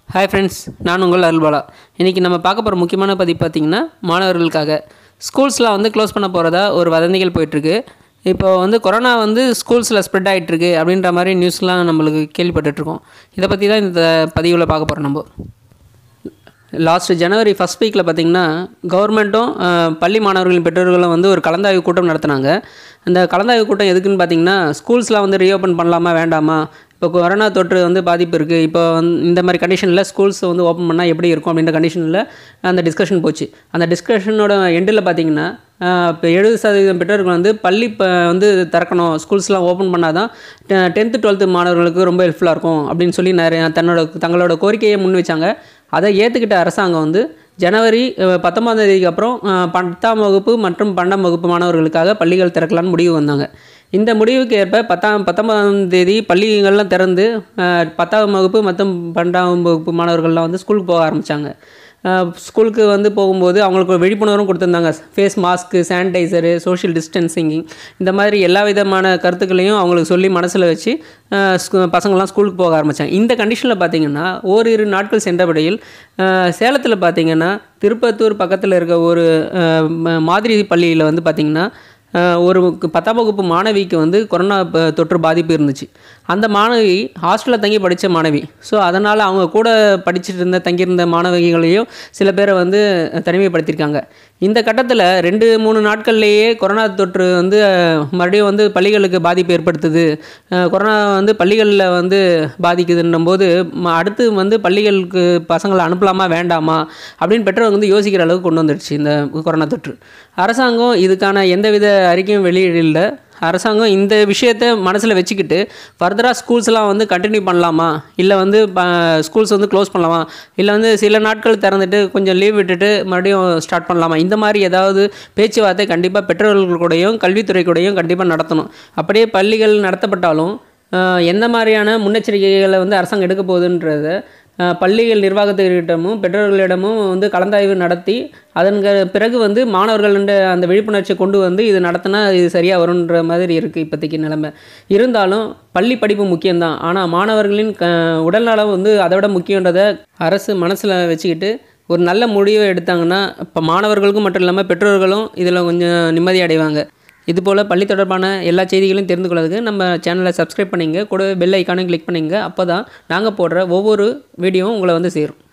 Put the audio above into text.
hi friends நான் உங்கள் அருள்பாலா இன்றைக்கி நம்ம பார்க்க போகிற முக்கியமான பதிவு பார்த்திங்கன்னா மாணவர்களுக்காக ஸ்கூல்ஸ்லாம் வந்து க்ளோஸ் பண்ண போகிறதா ஒரு வதந்திகள் போயிட்டுருக்கு இப்போ வந்து கொரோனா வந்து ஸ்கூல்ஸில் ஸ்ப்ரெட் ஆகிட்டுருக்கு அப்படின்ற மாதிரி நியூஸ்லாம் நம்மளுக்கு கேள்விப்பட்டுட்ருக்கோம் இதை பற்றி தான் இந்த பதிவில் பார்க்க போகிறோம் நம்ம லாஸ்ட் ஜனவரி ஃபஸ்ட் வீக்கில் பார்த்திங்கன்னா கவர்மெண்ட்டும் அஹ், பள்ளி மாணவர்களின் பெற்றோர்களும் வந்து ஒரு கலந்தாய்வு கூட்டம் நடத்தினாங்க அந்த கலந்தாய்வு கூட்டம் எதுக்குன்னு பார்த்தீங்கன்னா ஸ்கூல்ஸ்லாம் வந்து ரீஓப்பன் பண்ணலாமா வேண்டாமா இப்போ கொரோனா தொற்று வந்து பாதிப்பு இருக்குது இப்போ வந்து இந்த மாதிரி கண்டிஷனில் ஸ்கூல்ஸ் வந்து ஓப்பன் பண்ணால் எப்படி இருக்கும் அப்படின்ற கண்டிஷனில் அந்த டிஸ்கஷன் போச்சு அந்த டிஸ்கஷனோட எண்டில் பார்த்தீங்கன்னா இப்போ எழுபது சதவீதம் பெற்றோர்கள் வந்து பள்ளி இப்போ வந்து திறக்கணும் ஸ்கூல்ஸ்லாம் ஓப்பன் பண்ணால் தான் டென்த்து டுவெல்த்து மாணவர்களுக்கு ரொம்ப ஹெல்ப்ஃபுல்லாக இருக்கும் அப்படின்னு சொல்லி நிறைய தன்னோட தங்களோட கோரிக்கையை முன் வச்சாங்க அதை ஏற்றுக்கிட்ட அரசாங்கம் வந்து ஜனவரி அஹ், பத்தொன்பதாம் தேதிக்கு அப்புறம் அஹ், பத்தாம் வகுப்பு மற்றும் பன்னெண்டாம் வகுப்பு மாணவர்களுக்காக பள்ளிகள் திறக்கலான்னு முடிவு வந்தாங்க இந்த முடிவுக்கு ஏற்ப பத்தாம் பத்தொன்பதாம் தேதி பள்ளிகள்லாம் திறந்து அஹ், பத்தாம் வகுப்பு மற்றும் பன்னெண்டாம் வகுப்பு மாணவர்கள்லாம் வந்து ஸ்கூலுக்கு போக ஆரம்பித்தாங்க ஸ்கூலுக்கு வந்து போகும்போது அவங்களுக்கு ஒரு விழிப்புணர்வும் கொடுத்துருந்தாங்க face mask sanitizer social distancing இந்த மாதிரி எல்லா விதமான கருத்துக்களையும் அவங்களுக்கு சொல்லி மனசில் வச்சு அஹ், ஸ்கூ- பசங்கள்லாம் ஸ்கூலுக்கு போக ஆரம்பித்தாங்க இந்த கண்டிஷனில் பார்த்தீங்கன்னா ஓரிரு நாட்கள் சென்றபடியில் அஹ், சேலத்தில் பார்த்தீங்கன்னா திருப்பத்தூர் பக்கத்தில் இருக்க ஒரு அஹ், ம- மாதிரி பள்ளியில் வந்து பார்த்திங்கன்னா அஹ், ஒரு கு- பத்தாம் வகுப்பு மாணவிக்கு வந்து கொரோனா ப- தொற்று பாதிப்பு இருந்துச்சு அந்த மாணவி ஹாஸ்டலில் தங்கி படித்த மாணவி ஸோ அதனால் அவங்க கூட படிச்சுட்டு இருந்த தங்கியிருந்த மாணவிகளையும் சில பேரை வந்து தனிமைப்படுத்தியிருக்காங்க இந்த கட்டத்தில் ரெண்டு மூணு நாட்கள்லேயே கொரோனா தொற்று வந்து அஹ், மறுபடியும் வந்து பள்ளிகளுக்கு பாதிப்பு ஏற்படுத்துது அஹ், கொரோனா வந்து பள்ளிகளில் வந்து பாதிக்குதுன்னும் போது ம- அடுத்து வந்து பள்ளிகளுக்கு பசங்களை அனுப்பலாமா வேண்டாமா அப்படின்னு பெற்றோர் வந்து யோசிக்கிற அளவுக்கு கொண்டு வந்துடுச்சு இந்த கொரோனா தொற்று அரசாங்கம் இதுக்கான எந்தவித அறிக்கையும் வெளியிடல அரசாங்கம் இந்த விஷயத்த மனசில் வச்சுக்கிட்டு ஃபர்தராக ஸ்கூல்ஸ்லாம் வந்து கண்டினியூ பண்ணலாமா இல்லை வந்து ஸ்கூல்ஸ் வந்து க்ளோஸ் பண்ணலாமா இல்லை வந்து சில நாட்கள் திறந்துட்டு கொஞ்சம் லீவ் விட்டுட்டு மறுபடியும் ஸ்டார்ட் பண்ணலாமா இந்த மாதிரி ஏதாவது பேச்சுவார்த்தை கண்டிப்பாக பெற்றோர்கள் கூடயும் கல்வித்துறை கூடயும் கண்டிப்பாக நடத்தணும் அப்படியே பள்ளிகள் நடத்தப்பட்டாலும் அஹ், எந்த மாதிரியான முன்னெச்சரிக்கைகளை வந்து அரசாங்கம் எடுக்க போகுதுன்றத அஹ், பள்ளிகள் நிர்வாகத்திடமும் பெற்றோர்களிடமும் வந்து கலந்தாய்வு நடத்தி அதன் க- பிறகு வந்து மாணவர்கள்ன்ற அந்த விழிப்புணர்ச்சியை கொண்டு வந்து இது நடத்தினா இது சரியாக வரும்ன்ற மாதிரி இருக்குது இப்போதைக்கு நிலைமை இருந்தாலும் பள்ளி படிப்பு முக்கியம்தான் ஆனால் மாணவர்களின் க உடல்நலம் வந்து அதை விட முக்கியன்றதை அரசு மனசில் வச்சுக்கிட்டு ஒரு நல்ல முடிவை எடுத்தாங்கன்னா இப்போ மாணவர்களுக்கும் மட்டும் இல்லாமல் பெற்றோர்களும் இதில் கொஞ்சம் நிம்மதி அடைவாங்க இதுபோல் பள்ளி தொடர்பான எல்லா செய்திகளையும் தெரிந்து கொள்வதற்கு நம்ம சேனலை சப்ஸ்கிரைப் பண்ணிங்க கூடவே பெல் ஐக்கானையும் கிளிக் பண்ணிங்க அப்போ தான் நாங்கள் போடுற ஒவ்வொரு வீடியோவும் உங்களை வந்து சேரும்